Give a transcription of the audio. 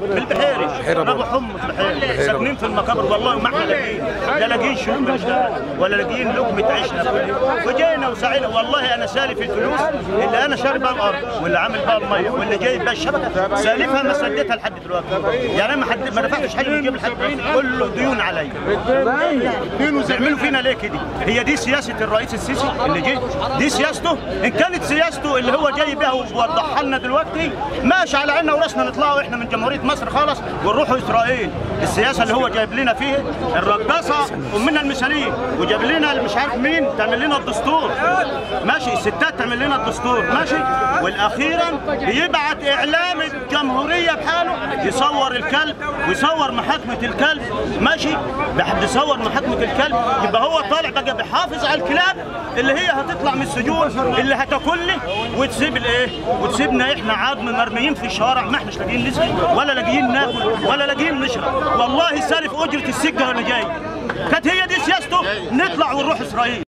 في البحيري ابو حم في البحيري ساكنين في المقابر والله وما احنا لاقيين لا لاقيين شرب مشتاق ولا لاقيين لقمه عيشنا وجينا وسعينا والله انا سالف الفلوس اللي انا شارب بها الارض واللي عامل بها الميه واللي جايب بها الشبكه سالفها ما سددتها لحد دلوقتي يعني انا ما حد ما دفعتش حاجه من جيب لحد دلوقتي كله ديون عليا بيعملوا فينا ليه كده؟ هي دي سياسه الرئيس السيسي اللي جه دي سياسته ان كانت سياسته اللي هو جاي بها ووضحها لنا دلوقتي ماشي على عيننا وراسنا نطلعوا احنا من جمهوريه مصر خالص ونروحوا اسرائيل السياسه اللي هو جايب لنا فيها الرقاصه امنا المثاليه وجاب لنا مش عارف مين تعمل لنا الدستور ماشي الستات تعمل لنا الدستور ماشي والاخيرا بيبعت اعلام الجمهوريه بحاله يصور الكلب ويصور محاكمه الكلب ماشي بحب يصور محاكمه الكلب يبقى هو طالع بقى بيحافظ على الكلاب اللي هي هتطلع من السجون اللي هتاكلني وتسيب الايه وتسيبنا احنا عظم مرميين في الشوارع ما احناش لاقيين نسقي ولا لاقيين ناكل ولا لاقيين نشرب والله سالف اجره السجه وانا جاي كانت هي دي سياسته نطلع ونروح اسرائيل